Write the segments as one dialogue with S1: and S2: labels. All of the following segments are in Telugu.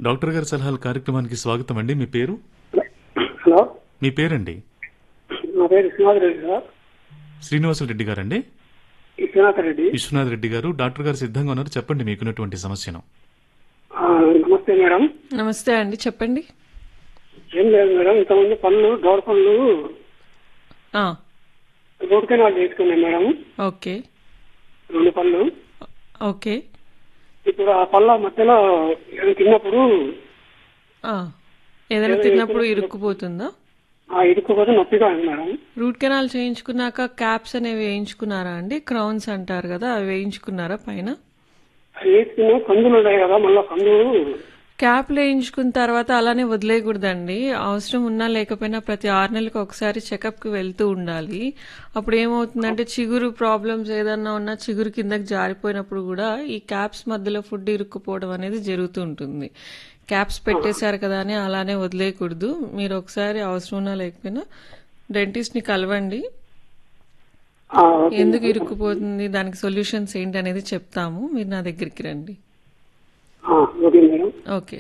S1: డాక్టర్ గారి సలహాల కార్యక్రమానికి స్వాగతం అండి మీ పేరు
S2: హలో
S1: మీ పేరండి
S2: నా పేరు విశ్వనాథ్ రెడ్డి సార్
S1: శ్రీనివాసులు రెడ్డి గారండి
S2: విశ్వనాథ్ రెడ్డి
S1: విశ్వనాథ్ రెడ్డి గారు డాక్టర్ గారు సిద్ధంగా ఉన్నారు చెప్పండి మీకున్నటువంటి సమస్యను
S2: ఆ, నమస్తే మేడం
S3: నమస్తే అండి చెప్పండి
S2: ఏం లేదు మేడం ఇంతకుముందు పళ్ళు దోడ పళ్ళు
S3: ఆ,
S2: రూట్ కెనాల్ చేసుకున్నాయి మేడం
S3: ఓకే
S2: రెండు పళ్ళు
S3: ఓకే
S2: ఇప్పుడు ఆ పళ్ళ మధ్యలో ఏదో తిన్నప్పుడు
S3: ఆ, ఏదైనా తిన్నప్పుడు ఇరుక్కుపోతుందా
S2: ఆ ఇరుక్కుపోతే నొప్పిగా ఉంది మేడం
S3: రూట్ కెనాల్ చేయించుకున్నాక క్యాప్స్ అనేవి వేయించుకున్నారా అండి క్రౌన్స్ అంటారు కదా అవి వేయించుకున్నారా పైన
S2: అది వేసుకున్న కందులు ఉన్నాయి కదా మళ్ళీ కందులు
S3: క్యాప్ వేయించుకున్న తర్వాత అలానే వదిలేయకూడదండి అవసరం ఉన్నా లేకపోయినా ప్రతి ఆరు నెలలకు ఒకసారి చెకప్కి వెళ్తూ ఉండాలి అప్పుడు ఏమవుతుందంటే చిగురు ప్రాబ్లమ్స్ ఏదన్నా ఉన్నా చిగురు కిందకి జారిపోయినప్పుడు కూడా ఈ క్యాప్స్ మధ్యలో ఫుడ్ ఇరుక్కుపోవడం అనేది జరుగుతూ ఉంటుంది క్యాప్స్ పెట్టేశారు కదా అని అలానే వదిలేయకూడదు మీరు ఒకసారి అవసరం ఉన్నా లేకపోయినా డెంటిస్ట్ని కలవండి
S2: ఆ, ఓకే.
S3: ఎందుకు ఇరుక్కుపోతుంది దానికి సొల్యూషన్స్ ఏంటి అనేది చెప్తాము మీరు నా దగ్గరికి రండి
S2: ఆ, ఓకే మేడం
S3: ఓకే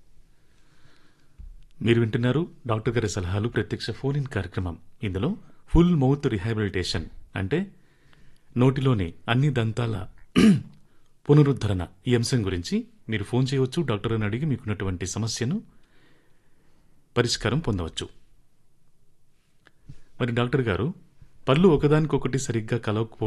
S1: మీరు వింటున్నారు డాక్టర్ గారి సలహాలు ప్రత్యక్ష ఫోన్ ఇన్ కార్యక్రమం ఇందులో ఫుల్ మౌత్ రిహాబిలిటేషన్ అంటే నోటిలోని అన్ని దంతాల పునరుద్ధరణ ఈ అంశం గురించి మీరు ఫోన్ చేయవచ్చు డాక్టర్ అని అడిగి మీకున్నటువంటి సమస్యను పరిష్కారం పొందవచ్చు మరి డాక్టర్ గారు పళ్ళు ఒకదానికొకటి సరిగ్గా కలవకపోవడం